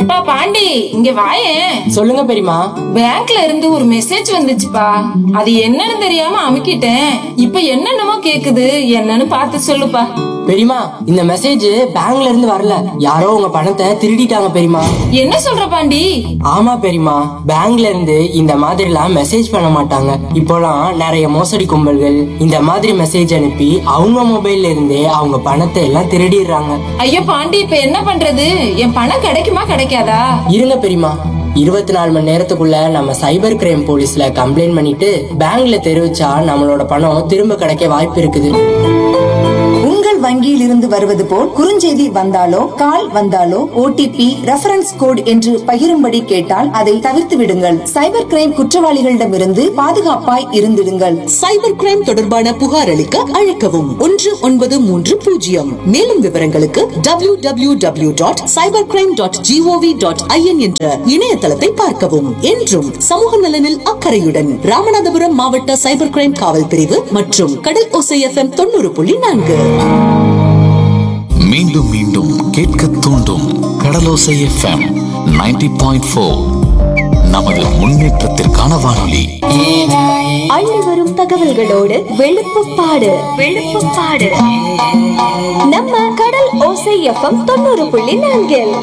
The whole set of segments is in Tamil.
எப்பா பாண்டி இங்க வாயேன் சொல்லுங்க பெரியமா பேங்க்ல இருந்து ஒரு மெசேஜ் வந்துச்சுப்பா அது என்னன்னு தெரியாம அமுக்கிட்டேன் இப்ப என்னென்னமோ கேக்குது என்னன்னு பார்த்து சொல்லுப்பா பெரியமா இந்த மெசேஜ் பேங்க்ல இருந்து வரல யாரோ உங்க பணத்தை திருடிட்டாங்க பெரியமா என்ன சொல்ற பாண்டி ஆமா பெரியமா பேங்க்ல இருந்து இந்த மாதிரி எல்லாம் மெசேஜ் பண்ண மாட்டாங்க இப்போலாம் நிறைய மோசடி கும்பல்கள் இந்த மாதிரி மெசேஜ் அனுப்பி அவங்க மொபைல்ல இருந்தே அவங்க பணத்தை எல்லாம் திருடிடுறாங்க ஐயோ பாண்டி இப்ப என்ன பண்றது என் பணம் கிடைக்குமா கிடைக்காதா இருங்க பெரியமா இருபத்தி நாலு மணி நேரத்துக்குள்ள நம்ம சைபர் கிரைம் போலீஸ்ல கம்ப்ளைண்ட் பண்ணிட்டு பேங்க்ல தெரிவிச்சா நம்மளோட பணம் திரும்ப கிடைக்க வாய்ப்பு இருக்குது உங்கள் வங்கியில் இருந்து வருவது போல் குறுஞ்செய்தி வந்தாலோ கால் வந்தாலோ ஓடிபி ரெஃபரன்ஸ் கோட் என்று பகிரும்படி கேட்டால் அதை தவிர்த்து விடுங்கள் சைபர் கிரைம் குற்றவாளிகளிடமிருந்து பாதுகாப்பாய் இருந்திடுங்கள் சைபர் கிரைம் தொடர்பான புகார் அளிக்க அழைக்கவும் ஒன்று ஒன்பது மூன்று பூஜ்ஜியம் மேலும் விவரங்களுக்கு W W W dot cyber crime dot G O V dot I N என்ற இணையதளத்தை பார்க்கவும் என்றும் சமூக நலனில் அக்கறையுடன் ராமநாதபுரம் மாவட்ட சைபர் கிரைம் காவல் பிரிவு மற்றும் கடல் ஓசை எஃப்எம் தொண்ணூறு புள்ளி நான்கு மீண்டும் மீண்டும் கேட்க தூண்டும் கடலோசை எஃப்எம் 90.4 பாயிண்ட் ஃபோர் நமது முன்னேற்றத்திற்கான வானொலி அள்ளி வரும் தகவல்களோடு வெளுப்புப்பாடு வெளுப்புப்பாடு நம்ம கடல் ஓசை எஃப்எம் தொண்ணூறு புள்ளி நான்கில்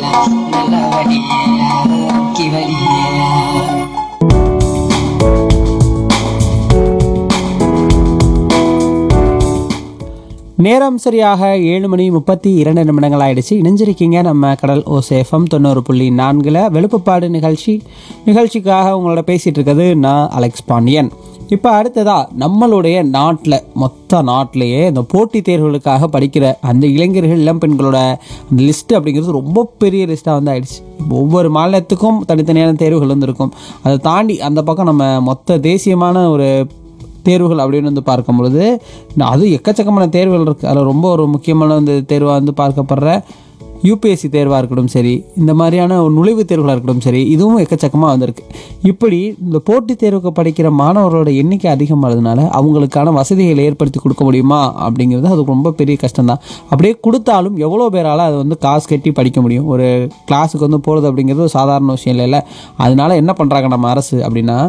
நேரம் சரியாக ஏழு மணி முப்பத்தி இரண்டு நிமிடங்கள் ஆயிடுச்சு இணைஞ்சிருக்கீங்க நம்ம கடல் ஓசேஃபம் தொண்ணூறு புள்ளி நான்கில் வெளுப்புப்பாடு நிகழ்ச்சி நிகழ்ச்சிக்காக உங்களோட பேசிகிட்டு இருக்கிறது நான் அலெக்ஸ் பாண்டியன் இப்போ அடுத்ததா நம்மளுடைய நாட்டில் மொத்த நாட்டிலேயே இந்த போட்டித் தேர்வுகளுக்காக படிக்கிற அந்த இளைஞர்கள் இளம் பெண்களோட அந்த லிஸ்ட்டு அப்படிங்கிறது ரொம்ப பெரிய லிஸ்ட்டாக வந்து ஆயிடுச்சு ஒவ்வொரு மாநிலத்துக்கும் தனித்தனியான தேர்வுகள் வந்து இருக்கும் அதை தாண்டி அந்த பக்கம் நம்ம மொத்த தேசியமான ஒரு தேர்வுகள் அப்படின்னு வந்து பார்க்கும் பொழுது நான் அது எக்கச்சக்கமான தேர்வுகள் இருக்குது அதில் ரொம்ப ஒரு முக்கியமான வந்து தேர்வாக வந்து பார்க்கப்படுற யூபிஎஸ்சி தேர்வாக இருக்கட்டும் சரி இந்த மாதிரியான ஒரு நுழைவுத் தேர்வுகளாக இருக்கட்டும் சரி இதுவும் எக்கச்சக்கமாக வந்திருக்கு இப்படி இந்த போட்டித் தேர்வுக்கு படிக்கிற மாணவர்களோட எண்ணிக்கை அதிகமானதுனால அவங்களுக்கான வசதிகளை ஏற்படுத்தி கொடுக்க முடியுமா அப்படிங்கிறது அது ரொம்ப பெரிய கஷ்டம்தான் அப்படியே கொடுத்தாலும் எவ்வளோ பேரால் அதை வந்து காசு கட்டி படிக்க முடியும் ஒரு கிளாஸுக்கு வந்து போகிறது அப்படிங்கிறது ஒரு சாதாரண விஷயம் இல்லைல்ல அதனால என்ன பண்ணுறாங்க நம்ம அரசு அப்படின்னா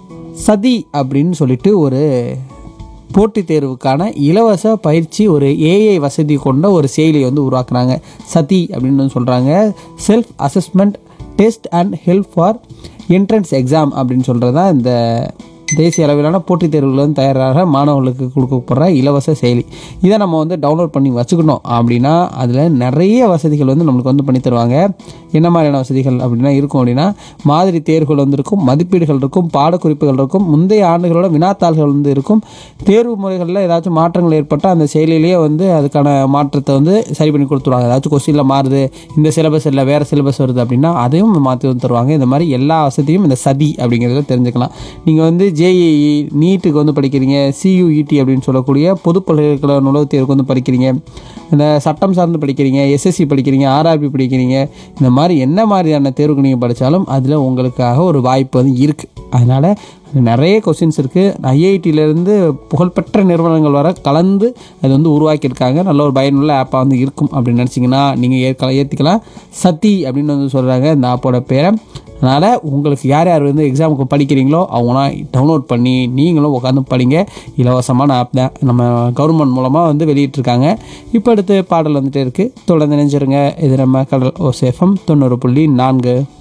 சதி அப்படின்னு சொல்லிட்டு ஒரு போட்டித் தேர்வுக்கான இலவச பயிற்சி ஒரு ஏஐ வசதி கொண்ட ஒரு செயலியை வந்து உருவாக்குனாங்க சதி அப்படின்னு வந்து சொல்கிறாங்க self assessment test and help for entrance exam அப்படின்னு சொல்கிறது தான் இந்த தேசிய அளவிலான போட்டித் தேர்வுகள் வந்து தயாராக மாணவர்களுக்கு கொடுக்கப்படுற இலவச செயலி இதை நம்ம வந்து டவுன்லோட் பண்ணி வச்சுக்கணும் அப்படின்னா அதில் நிறைய வசதிகள் வந்து நம்மளுக்கு வந்து பண்ணி தருவாங்க என்ன மாதிரியான வசதிகள் அப்படின்னா இருக்கும் அப்படின்னா மாதிரி தேர்வுகள் வந்து இருக்கும் மதிப்பீடுகள் இருக்கும் பாடக்குறிப்புகள் இருக்கும் முந்தைய ஆண்டுகளோட வினாத்தாள்கள் வந்து இருக்கும் தேர்வு முறைகளில் ஏதாச்சும் மாற்றங்கள் ஏற்பட்டால் அந்த செயலிலேயே வந்து அதுக்கான மாற்றத்தை வந்து சரி பண்ணி கொடுத்துருவாங்க ஏதாச்சும் கொஸ்டினில் மாறுது இந்த சிலபஸ் இல்லை வேறு சிலபஸ் வருது அப்படின்னா அதையும் மாற்றி வந்து தருவாங்க இந்த மாதிரி எல்லா வசதியும் இந்த சதி அப்படிங்கிறத தெரிஞ்சுக்கலாம் நீங்கள் வந்து ஜேஇஇ நீட்டுக்கு வந்து படிக்கிறீங்க சியூஇடி அப்படின்னு சொல்லக்கூடிய பொது பல்கலைக்கழக நுழைவுத் தேர்வுக்கு வந்து படிக்கிறீங்க இந்த சட்டம் சார்ந்து படிக்கிறீங்க எஸ்எஸ்சி படிக்கிறீங்க ஆர்ஆர்பி படிக்கிறீங்க இந்த மாதிரி என்ன மாதிரியான தேர்வுக்கு நீங்கள் படித்தாலும் அதில் உங்களுக்காக ஒரு வாய்ப்பு வந்து இருக்குது அதனால் நிறைய கொஸ்டின்ஸ் இருக்குது ஐஐடியிலேருந்து புகழ்பெற்ற நிறுவனங்கள் வர கலந்து அது வந்து உருவாக்கியிருக்காங்க நல்ல ஒரு பயனுள்ள ஆப்பாக வந்து இருக்கும் அப்படின்னு நினச்சிங்கன்னா நீங்கள் ஏற்க ஏற்றிக்கலாம் சத்தி அப்படின்னு வந்து சொல்கிறாங்க இந்த ஆப்போட பேரை அதனால் உங்களுக்கு யார் யார் வந்து எக்ஸாமுக்கு படிக்கிறீங்களோ அவங்களாம் டவுன்லோட் பண்ணி நீங்களும் உட்காந்து படிங்க இலவசமான ஆப் தான் நம்ம கவர்மெண்ட் மூலமாக வந்து வெளியிட்டிருக்காங்க இப்போ அடுத்து பாடல் வந்துட்டே இருக்குது தொடர்ந்து நினைச்சிருங்க இது நம்ம கடல் ஓ சேஃபம் தொண்ணூறு புள்ளி நான்கு